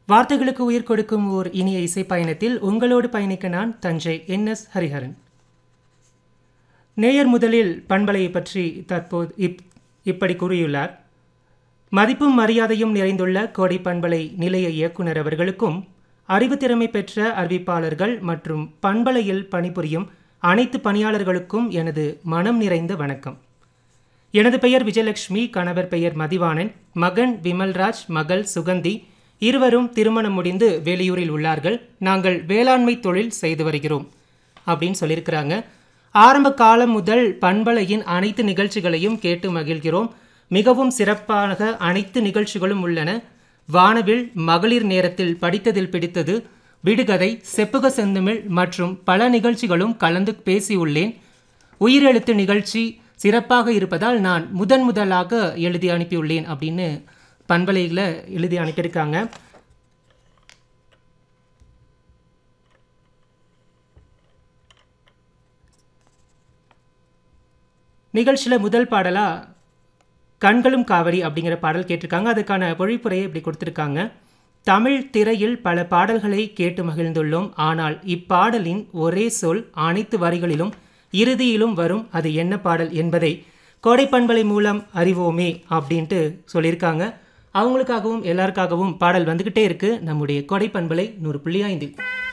வார்த்தைகளுக்கு உயிர் கொடுக்கும் ஓர் இனிய இசை பயணத்தில் உங்களோடு பயணிக்க நான் தஞ்சை என் எஸ் ஹரிஹரன் நேயர் முதலில் பண்பலையை பற்றி தற்போது இப் இப்படி கூறியுள்ளார் மதிப்பும் மரியாதையும் நிறைந்துள்ள கோடை பண்பலை நிலைய இயக்குனர் அவர்களுக்கும் அறிவுத்திறமை பெற்ற அறிவிப்பாளர்கள் மற்றும் பண்பலையில் பணிபுரியும் அனைத்து பணியாளர்களுக்கும் எனது மனம் நிறைந்த வணக்கம் எனது பெயர் விஜயலட்சுமி கணவர் பெயர் மதிவாணன் மகன் விமல்ராஜ் மகள் சுகந்தி இருவரும் திருமணம் முடிந்து வெளியூரில் உள்ளார்கள் நாங்கள் வேளாண்மை தொழில் செய்து வருகிறோம் அப்படின்னு சொல்லியிருக்கிறாங்க ஆரம்ப காலம் முதல் பண்பலையின் அனைத்து நிகழ்ச்சிகளையும் கேட்டு மகிழ்கிறோம் மிகவும் சிறப்பாக அனைத்து நிகழ்ச்சிகளும் உள்ளன வானவில் மகளிர் நேரத்தில் படித்ததில் பிடித்தது விடுகதை செப்புக செந்தமிழ் மற்றும் பல நிகழ்ச்சிகளும் கலந்து பேசியுள்ளேன் உயிரெழுத்து நிகழ்ச்சி சிறப்பாக இருப்பதால் நான் முதன் முதலாக எழுதி அனுப்பியுள்ளேன் அப்படின்னு பண்பலையில் எழுதி அனுப்பியிருக்காங்க நிகழ்ச்சியில் முதல் பாடலாக கண்களும் காவடி அப்படிங்கிற பாடல் கேட்டிருக்காங்க அதுக்கான பொழிப்புரையை இப்படி கொடுத்துருக்காங்க தமிழ் திரையில் பல பாடல்களை கேட்டு மகிழ்ந்துள்ளோம் ஆனால் இப்பாடலின் ஒரே சொல் அனைத்து வரிகளிலும் இறுதியிலும் வரும் அது என்ன பாடல் என்பதை கோடைப்பண்பலை மூலம் அறிவோமே அப்படின்ட்டு சொல்லியிருக்காங்க அவங்களுக்காகவும் எல்லாருக்காகவும் பாடல் வந்துக்கிட்டே இருக்கு நம்முடைய கோடைப்பண்பலை நூறு புள்ளி ஐந்தில்